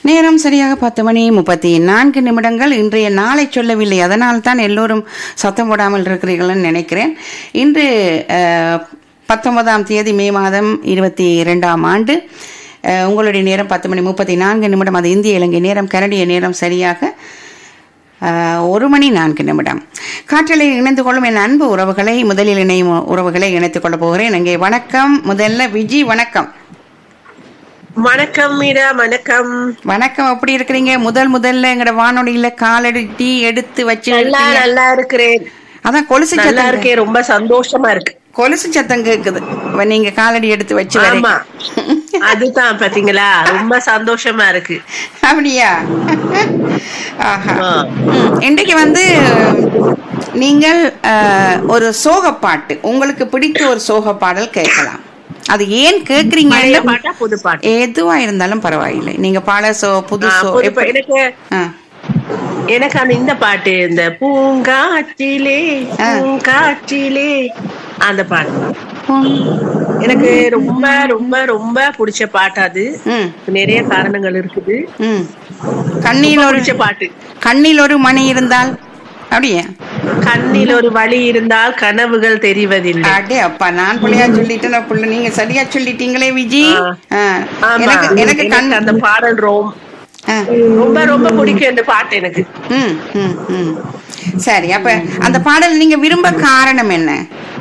நேரம் சரியாக பத்து மணி முப்பத்தி நான்கு நிமிடங்கள் இன்றைய நாளை சொல்லவில்லை அதனால் தான் எல்லோரும் சத்தம் போடாமல் இருக்கிறீர்கள்னு நினைக்கிறேன் இன்று அஹ், பத்தொன்பதாம் தேதி மே மாதம் இருபத்தி இரண்டாம் ஆண்டு அஹ், உங்களுடைய நேரம் பத்து மணி முப்பத்தி நான்கு நிமிடம் அது இந்திய இலங்கை நேரம் கனடிய நேரம் சரியாக அஹ், ஒரு மணி நான்கு நிமிடம் காற்றலை இணைந்து கொள்ளும் என் அன்பு உறவுகளை முதலில் இணையும் உறவுகளை இணைத்துக் கொள்ள போகிறேன் இங்கே வணக்கம் முதல்ல விஜி வணக்கம் வணக்கம் மீரா வணக்கம் வணக்கம் எப்படி இருக்கிறீங்க முதல் முதல்ல எங்கட வானொலியில காலடி டீ எடுத்து வச்சு நல்லா இருக்கீங்க. நல்லா இருக்கிறேன் அதான் கொலுசு நல்லா சத்தம் கே- இருக்கேன் ரொம்ப சந்தோஷமா இருக்கு கொலுசு சத்தம் கேக்குது இப்ப நீங்க காலடி எடுத்து வச்சு ஆமா வரீங்க அதுதான் பாத்தீங்களா ரொம்ப சந்தோஷமா இருக்கு அப்படியா ஆஹா ஆ. ம், இன்றைக்கு வந்து நீங்கள் அஹ், ஒரு சோக பாட்டு உங்களுக்கு பிடித்த ஒரு சோக பாடல் கேட்கலாம் அது ஏன் பழைய கேக்குறீங்க பாட்டா புது பாட்டு எதுவா இருந்தாலும் பரவாயில்லை நீங்க பழைய சோ புது ஆ, சோ புது பா- எப்படி- எனக்கு ஆ. எனக்கு அந்த இந்த பாட்டு இந்த பூங்காற்றிலே ஆ. பூங்காற்றிலே அந்த பாட்டு ம். எனக்கு ரொம்ப ரொம்ப ரொம்ப பிடிச்ச பாட்டு அது ம் நிறைய காரணங்கள் இருக்குது ம் கண்ணில் ரொம்ப ஒரு பிடிச்ச பாட்டு கண்ணில் ஒரு மணி இருந்தால் அப்படியே கண்ணில் ஒரு வழி இருந்தால் கனவுகள் தெரிவதில்லை அடே அப்பா நான் பிள்ளையா சொல்லிட்டேன் புள்ள நீங்க சரியா சொல்லிட்டீங்களே விஜி ஆ. ஆ. ஆமா எனக்கு எனக்கு கண் எனக்கு அந்த பாடல் ரொம்ப ஆ. ரொம்ப ரொம்ப பிடிக்கும் இந்த பாட்டு எனக்கு ம் ம் ம் சரி அப்ப அந்த பாடல் நீங்க விரும்ப காரணம் என்ன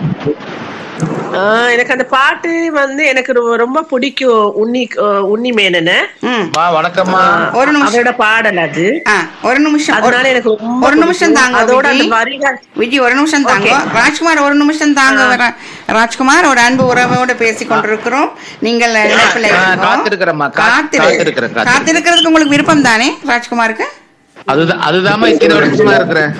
ஆஹ் எனக்கு அந்த பாட்டு வந்து எனக்கு ரொ- ரொம்ப பிடிக்கும் உன்னி ஆஹ் உன்னி மேனன ம் மா வணக்கம்மா ஒரு நிமிஷம் அதோட பாடல் அது ஆ ஒரு நிமிஷம் ஒரு- அதனால எனக்கு ரொம்ப ஒரு நிமிஷம் பிடிக்கும். தாங்க அதோட அந்த விஜி. வரிகள் விஜி ஒரு நிமிஷம் தாங்க ராஜ்குமார் ஒரு நிமிஷம் தாங்க வர- ராஜ்குமார் ஒரு அன்பு உறவோட பேசிக் கொண்டிருக்கிறோம் நீங்கள் இணைப்பில் ஆ, இருக்கோம். காத்திருக்கிறேம்மா, கா- காத்திரு- காத்திருக்கிறேன், காத்திருக்கிறேன். காத்திருக்கிறதுக்கு உங்களுக்கு விருப்பம் தானே ராஜ்குமாருக்கு அதுதான் அதுதாம்மா இத்தனை வருஷமா இருக்கிறேன்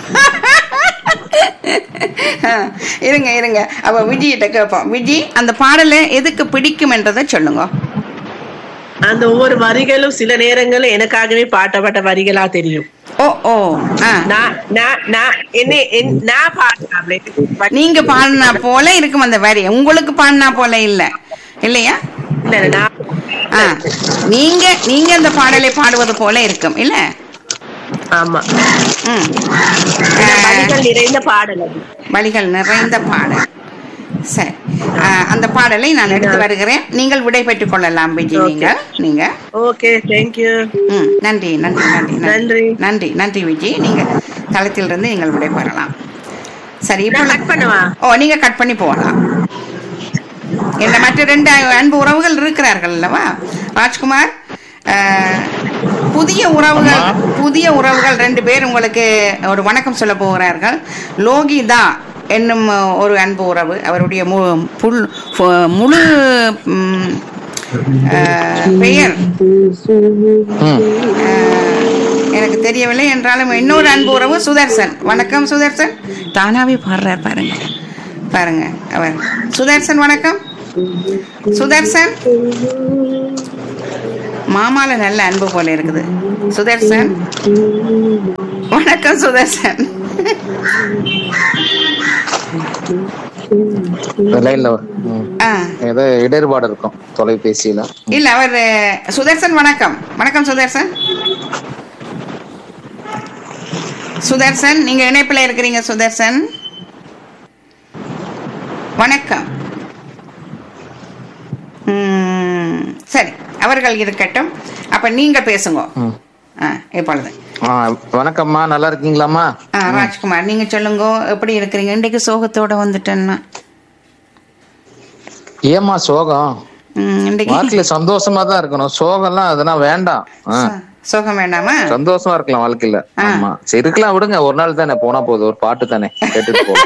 ஆ, இருங்க இருங்க அப்ப விஜிகிட்ட கேட்போம் விஜி அந்த பாடலை எதுக்கு பிடிக்கும் என்றதை சொல்லுங்க அந்த ஒவ்வொரு வரிகளும் சில நேரங்களும் எனக்காகவே பாட்டப்பட்ட வரிகளா தெரியும் ஓ ஓ ஆ நான் நான் நான் என்ன என்- நான் பாடுறாங்களே நீங்க பாடினா போல இருக்கும் அந்த வரி உங்களுக்கு பாடினா போல இல்ல இல்லையா இல்ல இல்ல, நான் ஆ நீங்க நீங்க அந்த பாடலை பாடுவது போல இருக்கும் இல்ல ஆமா ம் ஏன்னா வரிகள் நிறைந்த பாடல் அது வழிகள் நிறைந்த பாடல் சரி ஆ, அந்த பாடலை நான் எடுத்து வருகிறேன் நீங்கள் விடை பெற்றுக் கொள்ளலாம் விஜி நீங்கள் நீங்க ஓகே தேங்க்யூ ம் நன்றி நன்றி நன்றி நன்றி. நன்றி நன்றி விஜி நீங்க தளத்திலிருந்து நீங்கள் விடை பெறலாம் சரி நான் இப்போ கட் பண்ணவா ஓ நீங்க கட் பண்ணி போகலாம் என்ன மற்ற ரெண்டு அன்பு உறவுகள் இருக்கிறார்கள் அல்லவா ராஜ்குமார் அஹ், புதிய உறவுகள் புதிய உறவுகள் ரெண்டு பேர் உங்களுக்கு ஒரு வணக்கம் சொல்ல போகிறார்கள் லோகிதா என்னும் ஒரு அன்பு உறவு அவருடைய மு- புல் ஃபு- முழு ம், அஹ், பெயர் ம். அஹ், எனக்கு தெரியவில்லை என்றாலும் இன்னொரு அன்பு உறவு சுதர்சன் வணக்கம் சுதர்சன் தானாவே பாடுறார் பாருங்க பாருங்க அவர் சுதர்சன் வணக்கம் சுதர்சன் மாமால நல்ல அன்பு போல இருக்குது சுதர்சன் வணக்கம் சுதர்சன் லைன்ல ம். ஆ ஏதோ இடர்பாடு இருக்கும் தொலைபேசியில இல்ல அவர் அஹ், சுதர்சன் வணக்கம் வணக்கம் சுதர்சன் சுதர்சன் நீங்க இணைப்புல இருக்கிறீங்க சுதர்சன் வணக்கம் ம், சரி அவர்கள் இருக்கட்டும் அப்ப நீங்க பேசுங்க ம். ஆ, இப்பொழுது ஆ, வணக்கம்மா நல்லா இருக்கீங்களாம்மா ஆ, ராஜ்குமார் நீங்க சொல்லுங்க எப்படி இருக்கிறீங்க இன்றைக்கு சோகத்தோட வந்துட்டேன்னா ஏம்மா சோகம் ம், இன்றைக்கு வாழ்க்கையில சந்தோஷமா தான் இருக்கணும் சோகம்லாம் அதெல்லாம் வேண்டாம் ஆ, சோ- சோகம் வேண்டாமா சந்தோஷமா இருக்கலாம் வாழ்க்கையில ஆ. ஆமா சரி இருக்கலாம் விடுங்க ஒரு நாள் தானே போனா போதும் ஒரு பாட்டு தானே கேட்டுட்டு போ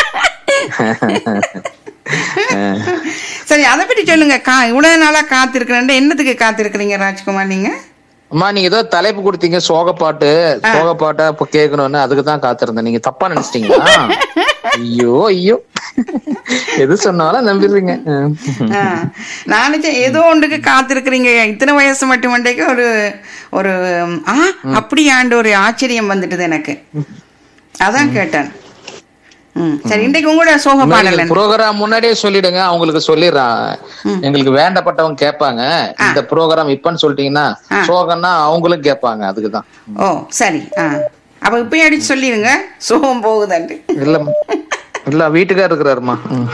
சரி அதை பற்றி சொல்லுங்க கா இவ்வளவு நாளா காத்திருக்கிறேன் என்னத்துக்கு காத்திருக்கிறீங்க ராஜ்குமார் நீங்க அம்மா நீங்க ஏதோ தலைப்பு கொடுத்தீங்க சோக பாட்டு சோக பாட்டா இப்ப கேட்கணும்னு அதுக்கு தான் காத்திருந்தேன் நீங்க தப்பா நினைச்சிட்டீங்களா ஐயோ ஐயோ எது சொன்னாலும் நம்பிடுறீங்க ம். ஆ, நான் நினைச்சேன் ஏதோ ஒன்றுக்கு காத்திருக்கிறீங்க இத்தனை வயசு மட்டும் மண்டைக்கு ஒரு ஒரு ஆ அப்படியாண்டு ஒரு ஆச்சரியம் வந்துட்டுது எனக்கு அதான் கேட்டேன் ம் சரி இன்றைக்கு உங்களோட சோக பாடல் என்ன? ப்ரோக்ராம் முன்னாடியே சொல்லிடுங்க அவங்களுக்கு சொல்லிடுறான் எங்களுக்கு வேண்டப்பட்டவங்க கேட்பாங்க இந்த ப்ரோக்ராம் இப்பன்னு சொல்லிட்டீங்கன்னா சோகம்னா அவங்களும் கேட்பாங்க அதுக்குதான் ஓ சரி ஆ அப்ப இப்பயும் அடிச்சு சொல்லிடுங்க சோகம் போகுதாண்டு இல்ல இல்ல வீட்டுக்கார இருக்கிறாருமா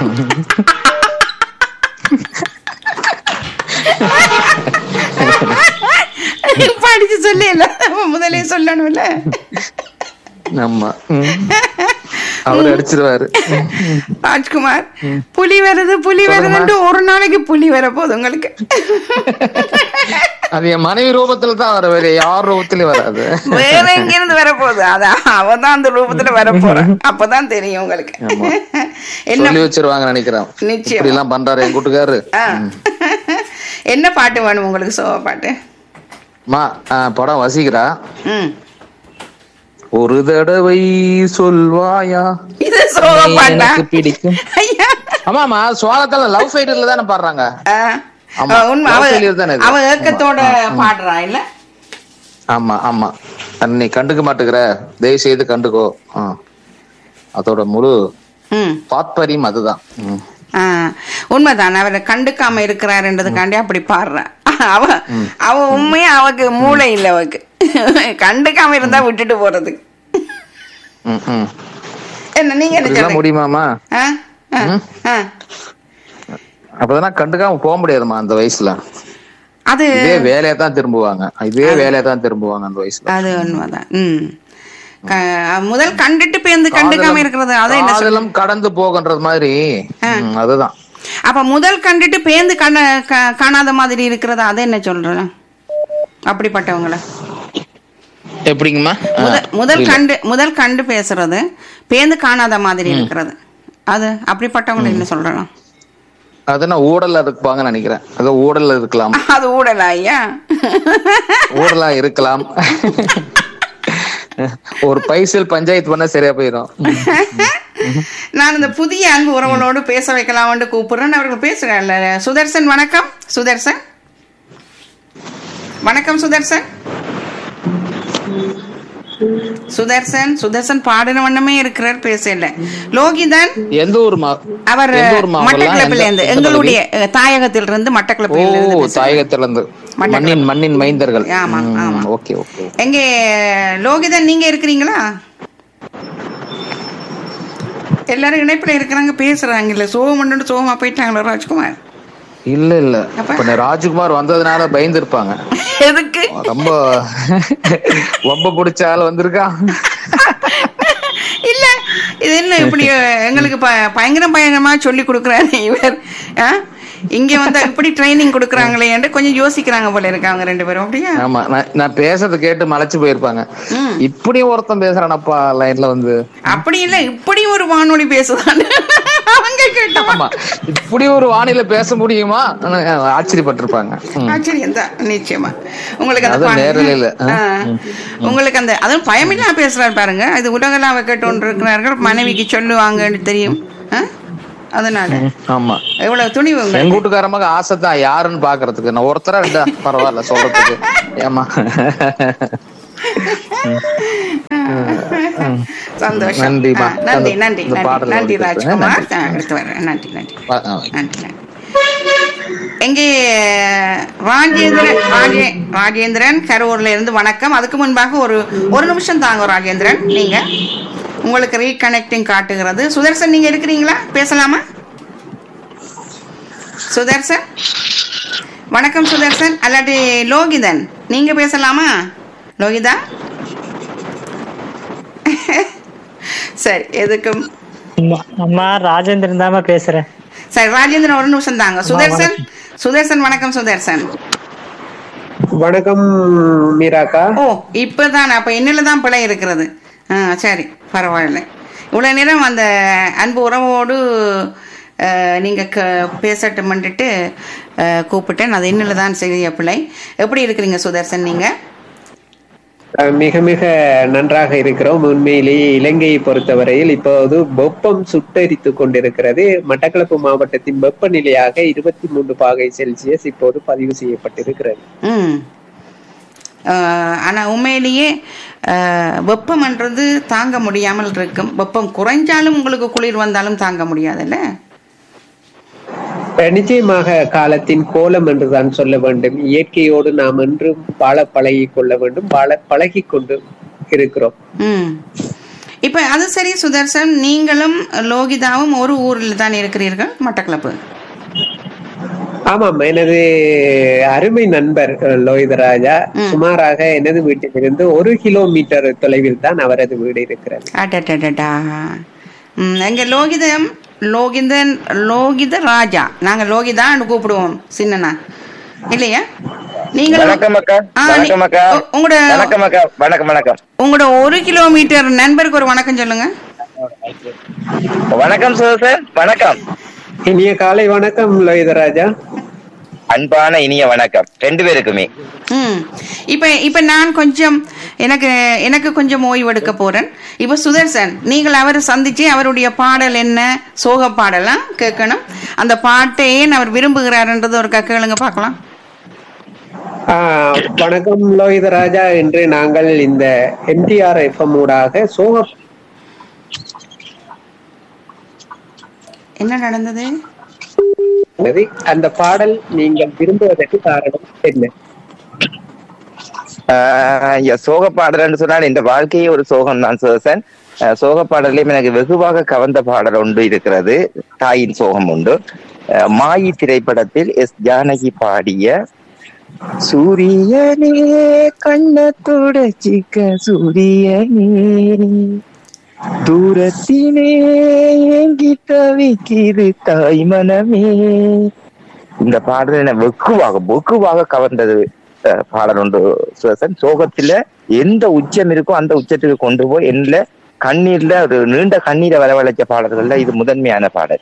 இப்ப அடிச்சு சொல்லிடல முதலே சொல்லணும்ல ஆமா ம். அவர் அடிச்சிருவாரு ராஜ்குமார் புலி வருது புலி வருதுன்ட்டு ஒரு நாளைக்கு புலி வர போகுது உங்களுக்கு அது என் மனைவி ரூபத்துல தான் வர வேற யார் ரூபத்திலயும் வராது வேற எங்க இருந்து வர போகுது அதான் அவதான் அந்த ரூபத்துல வர போறான் அப்பதான் தெரியும் உங்களுக்கு ஆமா. என்ன சொல்லி வச்சிருவாங்க நினைக்கிறேன் நிச்சயம். இப்படி எல்லாம் பண்றாரு என் கூட்டுக்காரு ஆ. என்ன பாட்டு வேணும் உங்களுக்கு சோக பாட்டு மா ஆ, படம் வசிக்கிறா ம் ஒரு தடவை சொல்வாயா இது சோக நீ பாட்டா எனக்கு பிடிக்கும் ஐயா ஆமாமா சோகத்துல லவ் ஃபைட்டர்ல தானே பாடுறாங்க ஆ. ஆமா. ஆ, உண்மை love அவ failure தானே இது? அவ ஏக்கத்தோட பாடுறா இல்ல ஆமா ஆமா அது நீ கண்டுக்க மாட்டுக்கிற தயவு செய்து கண்டுக்கோ ஆ. அதோட முழு ம் தாத்பரியம் அதுதான் ம். ஆ, உண்மைதான் அவரை கண்டுக்காம இருக்கிறாருன்றதுக்காண்டி அப்படி பாடுறா அவ அவ உண்மையா அவக்கு மூளை இல்ல அவக்கு கண்டுக்காம இருந்தா விட்டுட்டு போறதுக்கு ம், ம். என்ன நீங்க என்ன இப்படிலாம் சொல்றீங்க முடியுமாமா ஆ? ஆ, ஆ. அப்பதான் கண்டுக்காம போக முடியாதுமா அந்த வயசுல அது இதே வேலையை தான் திரும்புவாங்க இதே வேலையை தான் திரும்புவாங்க அந்த வயசுல அது உண்மைதான் ம் க- முதல் கண்டுட்டு பேருந்து கண்டுக்காம இருக்கிறது அதை என்ன சொல்ற காதலும் கடந்து போகன்றது மாதிரி ம், அதுதான் அப்ப முதல் கண்டுட்டு பேந்து கண்ண க- காணாத மாதிரி இருக்கிறது அதை என்ன சொல்ற அப்படிப்பட்டவங்கள எப்படிங்கம்மா ஆ, முதல் முதல் புரியல. கண்டு முதல் கண்டு பேசுறது பேந்து காணாத மாதிரி இருக்கிறது அது அப்படிப்பட்டவங்களை என்ன சொல்லலாம் அது நான் ஊடல்ல இருப்பாங்கன்னு நினைக்கிறேன் அது ஊடல்ல இருக்கலாம் அது ஊடலா ஐயா ஊடலா இருக்கலாம் ஒரு பைசல் பஞ்சாயத்து பண்ணா சரியா போயிடும் நான் இந்த புதிய அன்பு உறவுகளோடு பேச வைக்கலாம்னு கூப்பிடுறேன் அவர்கள் பேசுறாங்கல்ல சுதர்சன் வணக்கம் சுதர்சன் வணக்கம் சுதர்சன் சுதர்சன் சுதர்சன் பாடின வண்ணமே இருக்கிறார் பேசல லோகிதன் எந்த ஊர் மா அவர் எந்த ஊர் மாவெல்லாம்? மட்டக்கிளப்பில இருந்து எந்த- எந்த எங்களுடைய அஹ், தாயகத்திலிருந்து ஓ மட்டக்கிளப்பில இருந்து பேசுறேன். தாயகத்துல இருந்து மண்டபம். மண்ணின் மண்ணின் மைந்தர்கள் ஆமா, ஆமா. ஓகே ஓகே எங்க லோகிதன் நீங்க இருக்கிறீங்களா எல்லாரும் இணைப்புல இருக்கிறாங்க பேசுறாங்க இல்ல சோகமண்டு சோகமா போயிட்டாங்களா ராஜ்குமார் இல்ல இல்ல அப்ப? இப்ப இந்த ராஜ்குமார் வந்ததுனால பயந்து இருப்பாங்க எதுக்கு ரொம்ப ரொம்ப பிடிச்ச ஆள் வந்திருக்கா இல்ல இது என்ன இப்படி எங்களுக்கு ப- பயங்கரம் பயங்கரமா சொல்லி கொடுக்குறாரு இவர் ஆ? இங்க வந்து இப்படி ட்ரைனிங் கொடுக்குறாங்களே என்று கொஞ்சம் யோசிக்கிறாங்க போல இருக்காங்க ரெண்டு பேரும் அப்படியா ஆமா நான் நான் பேசுறத கேட்டு மலைச்சு போயிருப்பாங்க ம். இப்படியும் ஒருத்தன் பேசுறானப்பா லைன்ல வந்து அப்படி இல்ல இப்படி ஒரு வானொலி பேசுதான்னு அவங்க கேட்டோம் ஆமா இப்படி ஒரு வானிலை பேச முடியுமா ஆச்சரியப்பட்டிருப்பாங்க ம். ஆச்சரியம் தான் நிச்சயமா உங்களுக்கு அந்த அது பா- நேரலையில, ஆ. ஆ. உங்களுக்கு அந்த அதுவும் பயமில்லாம பேசுறாரு பாருங்க இது உலகளாவ கேட்டு இருக்கிறார்கள் மனைவிக்கு சொல்லுவாங்கன்னு தெரியும் ஆ? அதனால ம், ஆமா எவ்வளவு துணிவு உங்களுக்கு. எங்க வீட்டுக்காரமாக ஆசை தான் யாருன்னு பாக்குறதுக்கு நான் ஒருத்தரா ரெண்டா பரவாயில்ல சொல்றதுக்கு ஏமா சந்தோஷம் நன்றிம்மா. ஆ, நன்றி நன்றி இந்த நன்றி பாடலை நன்றி ஒலிபரப்புறேன். ராஜ்குமார் ஆ, எடுத்து வரேன் நன்றி நன்றி நன்றி நன்றி எங்கே ராஜேந்திரன் ராஜே ராஜேந்திரன் கரூர்ல இருந்து வணக்கம் அதுக்கு முன்பாக ஒரு ஒரு நிமிஷம் தாங்க ராஜேந்திரன் நீங்க உங்களுக்கு ரீகனெக்டிங் காட்டுகிறது சுதர்சன் நீங்க இருக்கிறீங்களா பேசலாமா சுதர்சன் வணக்கம் சுதர்சன் அல்லாட்டி லோகிதன் நீங்க பேசலாமா லோகிதா சரி எதுக்கும் அம்மா அம்மா ராஜேந்திரன் தாம்மா பேசுறேன் சரி ராஜேந்திரன் ஒரு நிமிஷம் தாங்க சுதர்சன் சுதர்சன் வணக்கம் சுதர்சன் வணக்கம் மீராக்கா ஓ இப்பதான் அப்ப என்னில தான் பிழை இருக்கிறது ஆ சரி பரவாயில்லை இவ்வளவு நேரம் அந்த அன்பு உறவோடு அஹ், நீங்க க- பேசட்டும்ன்ட்டு அஹ், கூப்பிட்டேன் அது என்னில தான் செய்ய பிழை எப்படி இருக்கிறீங்க சுதர்சன் நீங்க அஹ் மிக மிக நன்றாக இருக்கிறோம் உண்மையிலேயே இலங்கையை பொறுத்தவரையில் இப்போது வெப்பம் சுட்டரித்து கொண்டிருக்கிறது மட்டக்களப்பு மாவட்டத்தின் வெப்பநிலையாக இருபத்தி மூன்று பாகை செல்சியஸ் இப்போது பதிவு செய்யப்பட்டிருக்கிறது ம் அஹ், ஆனா உண்மையிலேயே அஹ், வெப்பம்ன்றது தாங்க முடியாமல் இருக்கும் வெப்பம் குறைஞ்சாலும் உங்களுக்கு குளிர் வந்தாலும் தாங்க முடியாதுல்ல அஹ் நிச்சயமாக காலத்தின் கோலம் என்றுதான் சொல்ல வேண்டும் இயற்கையோடு நாம் என்றும் வாழ பழகி கொள்ள வேண்டும் வாழ பழகி கொண்டு இருக்கிறோம் ம் இப்ப அது சரி சுதர்சன் நீங்களும் லோகிதாவும் ஒரு ஊரில் தான் இருக்கிறீர்கள் மட்டக்களப்பு ஆமாம் எனது அருமை நண்பர் அஹ், லோகிதராஜா சுமாராக எனது வீட்டிலிருந்து ஒரு கிலோமீட்டர் தொலைவில் தான் அவரது வீடு இருக்கிறது அடடடடா ம், எங்க லோகிதம் லோகிதன் லோகித ராஜா நாங்க லோகிதான்னு கூப்பிடுவோம் சின்னனா இல்லையா நீங்களும் வணக்கம் அக்கா ஆ, நீ- வணக்கம் அக்கா உ- உங்களோட வணக்கம் அக்கா வணக்கம் வணக்கம் உங்களோட ஒரு கிலோமீட்டர் நண்பருக்கு ஒரு வணக்கம் சொல்லுங்க வணக்கம் சார் வணக்கம் இனிய காலை வணக்கம் லோகிதராஜா அன்பான இனிய வணக்கம் ரெண்டு பேருக்குமே ம் இப்ப இப்ப நான் கொஞ்சம் எனக்கு எனக்கு கொஞ்சம் ஓய்வு எடுக்க போறேன் இப்ப சுதர்சன் நீங்கள் அவரை சந்திச்சு அவருடைய பாடல் என்ன சோக பாடலாம் கேட்கணும் அந்த பாட்டை ஏன் அவர் விரும்புகிறாருன்றது ஒரு கேளுங்க பார்க்கலாம் ஆஹ் வணக்கம் லோகிதராஜா என்று நாங்கள் இந்த எம்டிஆர் எஃப்எம் ஊடாக சோக என்ன நடந்தது அந்த பாடல் நீங்கள் விரும்புவதற்கு காரணம் என்ன ஆஹ் ஐயா, சோக பாடல்னு சொன்னால் இந்த வாழ்க்கையே ஒரு சோகம் தான் சுதர்சன் ஆஹ் சோக பாடலையும் எனக்கு வெகுவாக கவர்ந்த பாடல் ஒன்று இருக்கிறது தாயின் சோகம் உண்டு ஆஹ் மாயி திரைப்படத்தில் எஸ் ஜானகி பாடிய சூரியனே கண்ண தொடச்சிக்க சூரியனே தூரத்திலே ஏங்கி தவிக்கிது தாய் மனமே இந்த பாடல் என்ன வெகுவாக வெகுவாக கவர்ந்தது அஹ், பாடல் உண்டு சுதர்சன் சோகத்துல எந்த உச்சம் இருக்கோ அந்த உச்சத்துக்கு கொண்டு போய் என்ன கண்ணீர்ல ஒரு நீண்ட கண்ணீரை வரவழைச்ச பாடல்கள்ல இது முதன்மையான பாடல்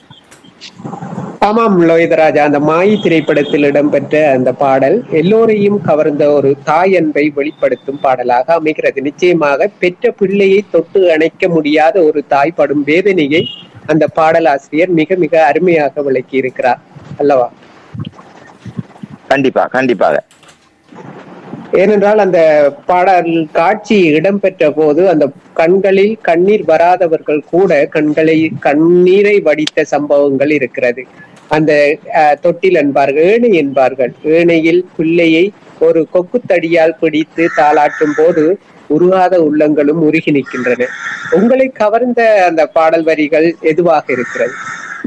ஆமாம் லோகிதராஜா அந்த மாயி திரைப்படத்தில் இடம்பெற்ற அந்த பாடல் எல்லோரையும் கவர்ந்த ஒரு தாய் அன்பை வெளிப்படுத்தும் பாடலாக அமைகிறது நிச்சயமாக பெற்ற பிள்ளையை தொட்டு அணைக்க முடியாத ஒரு தாய் படும் வேதனையை அந்த பாடலாசிரியர் மிக மிக அருமையாக விளக்கி இருக்கிறார் அல்லவா கண்டிப்பா கண்டிப்பாக ஏனென்றால் அந்த பாடல் காட்சி இடம்பெற்ற போது அந்த கண்களில் கண்ணீர் வராதவர்கள் கூட கண்களை கண்ணீரை வடித்த சம்பவங்கள் இருக்கிறது அந்த அஹ், தொட்டில் என்பார்கள் ஏணை என்பார்கள் ஏணையில் பிள்ளையை ஒரு கொக்குத்தடியால் பிடித்து தாளாட்டும் போது உருகாத உள்ளங்களும் உருகி நிற்கின்றன உங்களை கவர்ந்த அந்த பாடல் வரிகள் எதுவாக இருக்கிறது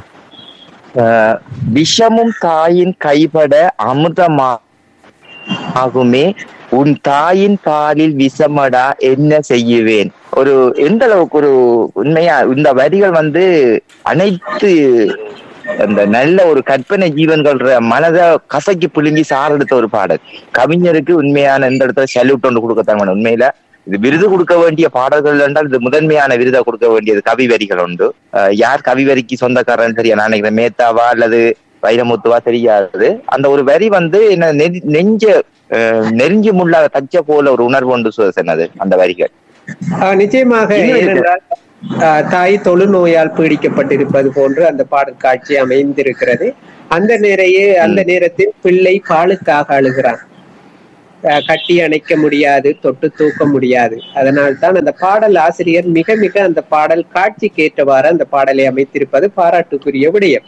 அஹ், விஷமும் தாயின் கைபட அமிர்தமா ஆகுமே உன் தாயின் பாலில் விஷமடா என்ன செய்யுவேன் ஒரு எந்த அளவுக்கு ஒரு உண்மையா இந்த வரிகள் வந்து அனைத்து அந்த நல்ல ஒரு கற்பனை ஜீவன்கள் மனதை கசக்கி புழுங்கி சாரெடுத்த ஒரு பாடல் கவிஞருக்கு உண்மையான இந்த இடத்துல சல்யூட் ஒன்று கொடுக்கத்தான் வேணும் உண்மையில இது விருது கொடுக்க வேண்டிய பாடல்கள் என்றால் இது முதன்மையான விருதை கொடுக்க வேண்டியது கவி வரிகள் உண்டு அஹ் யார் கவி வரிக்கு சொந்தக்காரன் சரியா நான் நினைக்கிறேன் மேத்தாவா அல்லது வைரமுத்துவா தெரியாது அந்த ஒரு வரி வந்து என்ன நெ- நெஞ்ச அஹ், நெருங்கி முள்ளாக தச்ச போல ஒரு உணர்வு உண்டு சுதர்சன் அது அந்த வரிகள் ஆஹ் நிச்சயமாக இன்னும் இருக்கு. ஏனென்றால் ஆஹ் தாய் தொழுநோயால் பீடிக்கப்பட்டிருப்பது போன்று அந்த பாடல் காட்சி அமைந்திருக்கிறது அந்த நேரையே அந்த நேரத்தில் பிள்ளை பாலுக்காக அழுகிறான் ஆஹ் கட்டி அணைக்க முடியாது தொட்டு தூக்க முடியாது அதனால் தான் அந்த பாடல் ஆசிரியர் மிக மிக அந்த பாடல் காட்சிக்கு ஏற்றவாறு அந்த பாடலை அமைத்திருப்பது பாராட்டுக்குரிய விடயம்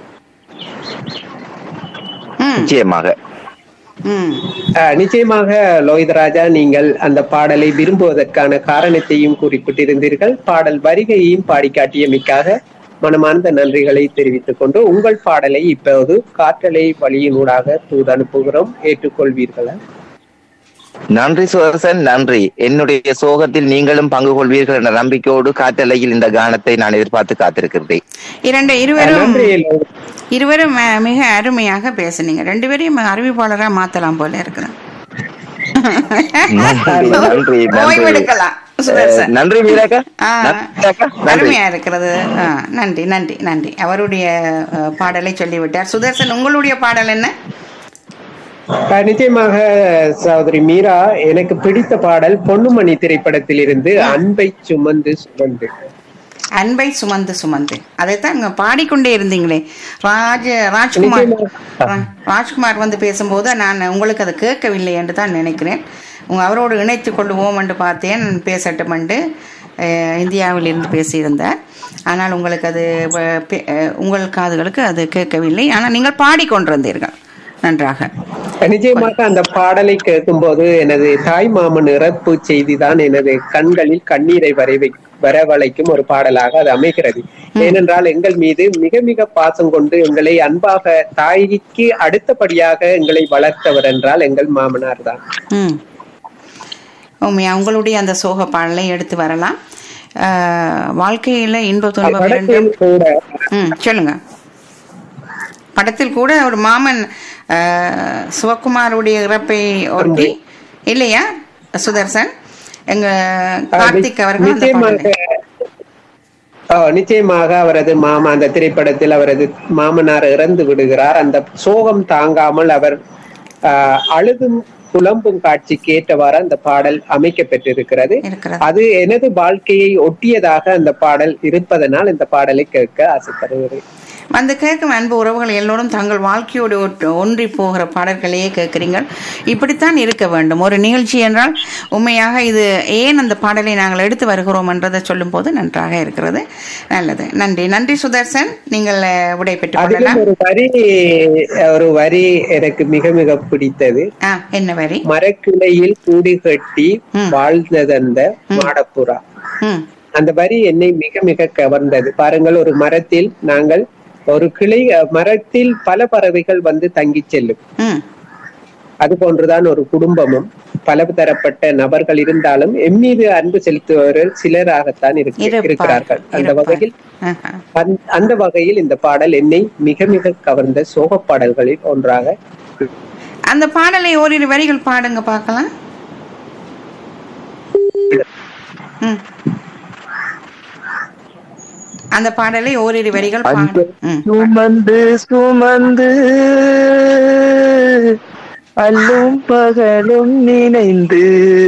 ம் நிச்சயமாக ம் ஆஹ் நிச்சயமாக லோகிதராஜா நீங்கள் அந்த பாடலை விரும்புவதற்கான காரணத்தையும் குறிப்பிட்டிருந்தீர்கள் பாடல் வரிகையையும் பாடி காட்டியமைக்காக மனமார்ந்த நன்றிகளை தெரிவித்துக் கொண்டு உங்கள் பாடலை இப்போது காற்றலை வழியினூடாக தூது அனுப்புகிறோம் ஏற்றுக்கொள்வீர்களா நன்றி சுதர்சன் நன்றி என்னுடைய சோகத்தில் நீங்களும் பங்கு கொள்வீர்கள் என்ற நம்பிக்கையோடு காற்றலையில் இந்த கானத்தை நான் எதிர்பார்த்து காத்திருக்கிறேன் இரண்டு இருவரும் நன்றி லோகி- இருவரும் ம- மிக அருமையாக பேசுனீங்க ரெண்டு பேரையும் அறிவிப்பாளரா மாத்தலாம் போல இருக்கிறேன் நன்றி நன்றி ஓய்வு நன்றி எடுக்கலாம் அஹ், சுதர்சன் நன்றி மீராக்கா ஆ, நன்றி மீராக்கா. நன்றி அருமையா இருக்கிறது ஆ, நன்றி நன்றி நன்றி அவருடைய அஹ், பாடலை சொல்லிவிட்டார் சுதர்சன் உங்களுடைய பாடல் என்ன ஆஹ் நிச்சயமாக சகோதரி மீரா எனக்கு பிடித்த பாடல் பொன்னுமணி திரைப்படத்தில் இருந்து அன்பை சுமந்து சுமந்து அன்பை சுமந்து சுமந்து அதைத்தான் இங்க பாடிக்கொண்டே இருந்தீங்களே ராஜ ராஜ்குமார் ரா- ராஜ்குமார் வந்து பேசும்போது நான் உங்களுக்கு அதை கேட்கவில்லை என்று தான் நினைக்கிறேன் உங்க அவரோடு இணைத்து கொள்ளுவோம் என்று பார்த்தேன் பேசட்டும் என்று அஹ், இந்தியாவில் இருந்து பேசியிருந்தார் ஆனால் உங்களுக்கு அது வ- பே- அஹ், உங்கள் காதுகளுக்கு அது கேட்கவில்லை ஆனால் நீங்கள் பாடிக்கொண்டிருந்தீர்கள் நன்றாக நிச்சயமாக அந்த பாடலை கேட்கும்போது எனது தாய் மாமன் இறப்பு செய்திதான் எனது கண்களில் கண்ணீரை வரைவை வரவழைக்கும் ஒரு பாடலாக அது அமைகிறது ஏனென்றால் எங்கள் மீது மிக மிக பாசம் கொண்டு எங்களை அன்பாக தாய்க்கு அடுத்தபடியாக எங்களை வளர்த்தவர் என்றால் எங்கள் மாமனார் தான் ம் உண்மையா உங்களுடைய அந்த சோக பாடலை எடுத்து வரலாம் அஹ், வாழ்க்கையில இன்ப துன்பம் இரண்டும் படத்தில் கூட ம் சொல்லுங்க படத்தில் கூட ஒரு மாமன் அஹ், சிவகுமாருடைய இறப்பை ஒட்டி இல்லையா சுதர்சன் எங்க கார்த்திக் அவர்கள் அந்த நிச்சயமாக பாடலை ஆ, நிச்சயமாக அவரது மாமா அந்த திரைப்படத்தில் அவரது மாமனார் இறந்து விடுகிறார் அந்த சோகம் தாங்காமல் அவர் ஆ, அழுதும் புலம்பும் காட்சிக்கு ஏற்றவாறு அந்த பாடல் அமைக்கப்பெற்றிருக்கிறது இருக்கிறது அது எனது வாழ்க்கையை ஒட்டியதாக அந்த பாடல் இருப்பதனால் இந்த பாடலை கேட்க ஆசைப்படுகிறேன் வந்து கேட்கும் அன்பு உறவுகள் எல்லோரும் தங்கள் வாழ்க்கையோடு ஒட்டு- ஒன்றி போகிற பாடல்களையே கேட்குறீங்கள் இப்படித்தான் இருக்க வேண்டும் ஒரு நிகழ்ச்சி என்றால் உண்மையாக இது ஏன் அந்த பாடலை நாங்கள் எடுத்து வருகிறோம் என்றதை சொல்லும்போது நன்றாக இருக்கிறது நல்லது நன்றி நன்றி சுதர்சன் நீங்கள் அஹ், விடை பெற்றுக் அதிலும் கொள்ளலாம் ஒரு வரி ஒரு வரி எனக்கு மிக மிக பிடித்தது ஆ என்ன வரி மரக்கிளையில் கூடி கட்டி ம். வாழ்ந்ததந்த மாடப்புறா ம் அந்த வரி என்னை மிக மிக கவர்ந்தது பாருங்கள் ஒரு மரத்தில் நாங்கள் ஒரு கிளை அஹ், மரத்தில் பல பறவைகள் வந்து தங்கிச் செல்லும் ம் அது போன்றுதான் ஒரு குடும்பமும் பல தரப்பட்ட நபர்கள் இருந்தாலும் எம் மீது அன்பு செலுத்துபவர்கள் சிலராகத்தான் இருக்கு- இருப்பார், இருக்கிறார்கள் அந்த இருப்பார். வகையில் ஆஹா. அந்த- அந்த வகையில் இந்த பாடல் என்னை மிக மிக கவர்ந்த சோக பாடல்களில் ஒன்றாக அந்த பாடலை ஓரிரு வரிகள் பாடுங்க பார்க்கலாம் ம். அந்த பாடலை ஓரிரு வரிகள் பாடு அன்பு ம். சுமந்து சுமந்து அல்லும் பகலும் நினைந்து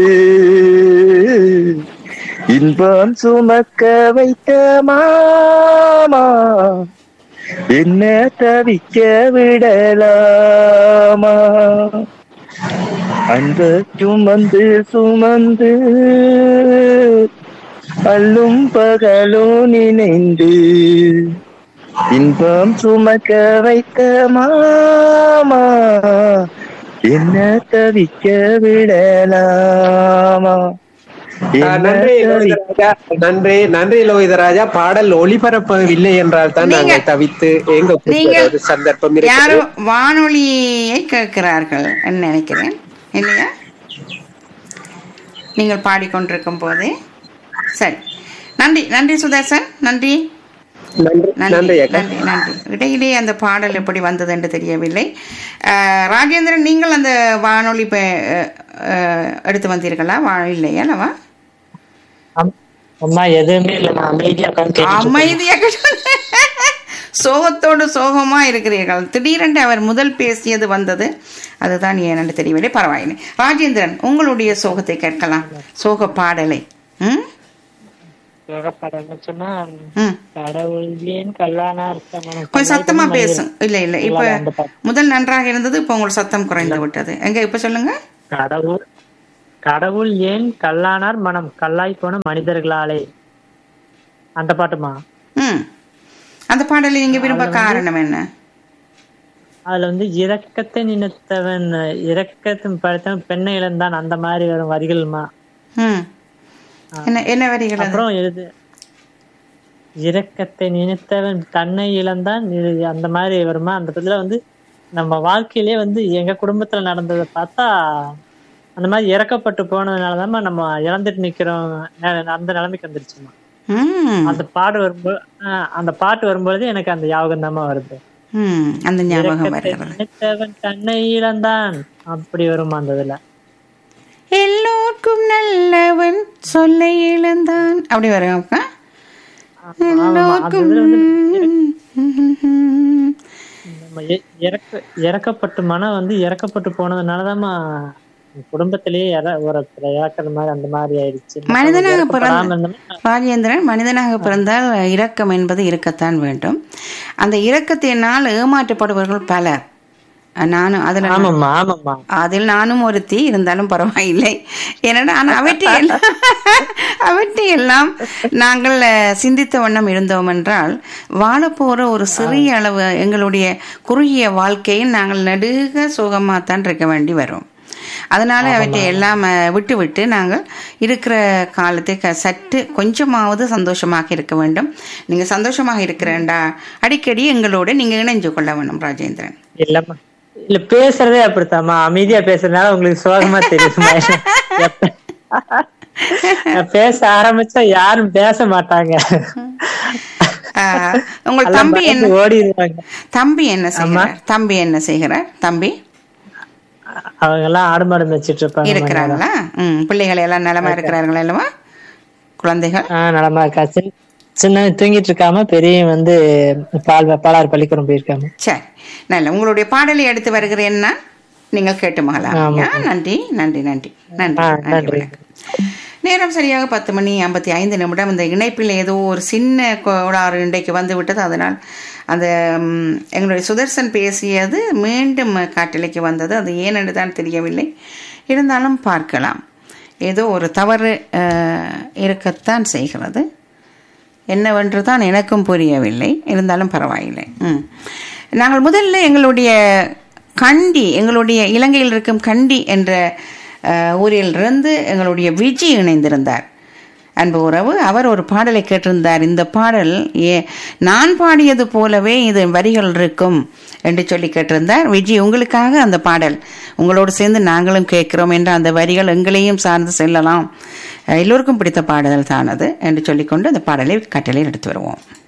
இன்பம் சுமக்க வைத்த மாமா என்ன தவிக்க விடலாமா அன்பு சுமந்து சுமந்து அல்லும் பகலும் நினைந்து இன்பம் சுமக்க வைத்த மாமா என்ன தவிக்க விடலாமா ஆஹ் என்ன நன்றி தவிக்க லோகிதராஜா நன்றி நன்றி லோகிதராஜா பாடல் ஒளிபரப்பவில்லை என்றால் தான் நீங்க- நாங்கள் தவித்து எங்க நீங்கள் ஒரு சந்தர்ப்பம் இருக்கிறது யாரோ வானொலியை கேட்கிறார்கள் என்று நினைக்கிறேன் இல்லையா நீங்கள் பாடிக்கொண்டிருக்கும் போதே சரி நன்றி நன்றி சுதர்சன் நன்றி நன்றி நன்றி நன்றி அக்கா நன்றி நன்றி இடையிலே அந்த பாடல் எப்படி வந்தது என்று தெரியவில்லை அஹ், ராஜேந்திரன் நீங்கள் அந்த வானொலி ப- அஹ், அஹ், எடுத்து வந்தீர்களா வா இல்லையா அல்லவா அம்- அம்மா எதுவுமே இல்ல நான் அமைதியா உட்கார்ந்து கேட்டுட்டு இருக்கேன். அமைதியாக சோகத்தோடு சோகமா இருக்கிறீர்கள் திடீரென்று அவர் முதல் பேசியது வந்தது அதுதான் ஏனென்று தெரியவில்லை பரவாயில்லை ராஜேந்திரன் உங்களுடைய சோகத்தை கேட்கலாம் சோக பாடலை ம் சுகப்படன்னு சொன்னா ம் கடவுள் ஏன் கல்லானா இருக்க கொஞ்சம் சத்தமா பேசும் இல்ல இல்ல இப்ப அந்த பாட்டு. முதல் நன்றாக இருந்தது இப்ப உங்களுக்கு சத்தம் குறைந்து விட்டது எங்க இப்ப சொல்லுங்க கடவுள் கடவுள் ஏன் கல்லானார் மனம் கல்லாய் போன மனிதர்களாலே அந்த பாட்டுமா ம் அந்த பாடலை நீங்க விரும்ப காரணம் என்ன அதுல வந்து இரக்கத்தை நினைத்தவன் இரக்கத்தின் படைத்தவன் பெண்ணை இழந்தான் அந்த மாதிரி வரும் வரிகள்மா ம் என்ன என்ன வரிகள் அது அப்புறம் எழுது இரக்கத்தை நினைத்தவன் தன்னை இழந்தான் இது அந்த மாதிரி வருமா அந்த இதுல வந்து நம்ம வாழ்க்கையிலே வந்து எங்க குடும்பத்துல நடந்ததை பார்த்தா அந்த மாதிரி இறக்கப்பட்டு போனதுனாலதாம்மா நம்ம இழந்துட்டு நிக்கிறோம் நெ- அந்த நிலைமைக்கு வந்துருச்சுமா ம் அந்த பாட்டு வரும்போது ஆஹ் அந்த பாட்டு வரும்பொழுது எனக்கு அந்த ஞாபகம் தாம்மா வருது ம் அந்த ஞாபகம் இரக்கத்தை வருகிறது நினைத்தவன் தன்னை இழந்தான் அப்படி வருமா அந்த இதுல எல்லோருக்கும் நல்லவன் சொல்ல இழந்தான் அப்படி வரும் அப்பா ஆமாம்மா, அந்த எல்லோருக்கும் இதுல வந்து நம்ம இ- இறக்க இறக்கப்பட்டு மனம் வந்து இறக்கப்பட்டு போனதுனாலதாம்மா குடும்பத்திலேயே இற- ஒருத்தரை இழக்கிற மாதிரி அந்த மாதிரி ஆயிடுச்சு மனிதனாக இறக்கப்படாம பிறந்த இருந்தோம்னா ராஜேந்திரன் மனிதனாக பிறந்தால் இரக்கம் என்பது இருக்கத்தான் வேண்டும் அந்த இரக்கத்தினால் ஏமாற்றப்படுபவர்கள் பலர் நானும் அதில் ஆமாம்மா ஆமாம்மா அதில் நானும் ஒருத்தி இருந்தாலும் பரவாயில்லை ஏன்னா ஆனால் அவற்றை எல்லாம் அவற்றை எல்லாம் நாங்கள் அஹ், சிந்தித்த வண்ணம் இருந்தோம் என்றால் வாழப்போகிற ஒரு சிறிய அளவு எங்களுடைய குறுகிய வாழ்க்கையில் நாங்கள் நடுக சுகமாகத்தான் இருக்க வேண்டி வரும் அதனால அவற்றை எல்லாம் அஹ், விட்டு விட்டு நாங்கள் இருக்கிற காலத்தை க- சற்று கொஞ்சமாவது சந்தோஷமாக இருக்க வேண்டும் நீங்கள் சந்தோஷமாக இருக்கிறேன்டா அடிக்கடி எங்களோட நீங்கள் இணைஞ்சு கொள்ள வேணும் ராஜேந்திரன் இல்லம்மா இல்ல பேசுறதே அப்படித்தாம்மா அமைதியா பேசுறதுனால உங்களுக்கு சோகமா தெரியுமா எப்ப- நான் பேச ஆரம்பிச்சா யாரும் பேச மாட்டாங்க அஹ், உங்கள் எல்லாம் தம்பி என்ன பயந்து ஓடிடுவாங்க தம்பி என்ன செய்கிறார் தம்பி என்ன செய்கிறார் தம்பி அவங்க எல்லாம் ஆடு மாடு மேய்ச்சிட்டு இருப்பாங்க இருக்கிறாங்களா ம் பிள்ளைகள் எல்லாம் நலமா இருக்கிறார்களா அல்லவா குழந்தைகள் ஆஹ் நலமா இருக்கா சின்ன சின்ன தூங்கிட்டு இருக்காம பெரிய வந்து பால் பாலாறு பள்ளிக்கூடம் போயிருக்காங்க சரி நல்ல உங்களுடைய பாடலை எடுத்து வருகிறேன்னா நீங்கள் கேட்டு மகளாம் ஆமா. நன்றி நன்றி நன்றி நன்றி ஆ, நன்றி நன்றி. வணக்கம். நேரம் சரியாக பத்து மணி ஐம்பத்தி ஐந்து நிமிடம் இந்த இணைப்பில் ஏதோ ஒரு சின்ன கோளாறு இன்றைக்கு வந்து விட்டது அதனால் அந்த ம், எங்களுடைய சுதர்சன் பேசியது மீண்டும் காட்டிலைக்கு வந்தது அது ஏனென்று தான் தெரியவில்லை இருந்தாலும் பார்க்கலாம் ஏதோ ஒரு தவறு அஹ், இருக்கத்தான் செய்கிறது என்னவென்று தான் எனக்கும் புரியவில்லை இருந்தாலும் பரவாயில்லை ம் நாங்கள் முதல்ல எங்களுடைய கண்டி எங்களுடைய இலங்கையில் இருக்கும் கண்டி என்ற அஹ், ஊரிலிருந்து எங்களுடைய விஜி இணைந்திருந்தார் அன்பு உறவு அவர் ஒரு பாடலை கேட்டிருந்தார் இந்த பாடல் ஏ நான் பாடியது போலவே இது வரிகள் இருக்கும் என்று சொல்லி கேட்டிருந்தார் விஜி உங்களுக்காக அந்த பாடல் உங்களோடு சேர்ந்து நாங்களும் கேட்கிறோம் என்ற அந்த வரிகள் எங்களையும் சார்ந்து செல்லலாம் அஹ் எல்லோருக்கும் பிடித்த பாடல் தான் அது என்று சொல்லிக்கொண்டு அந்த பாடலை கட்டளையில் எடுத்து வருவோம்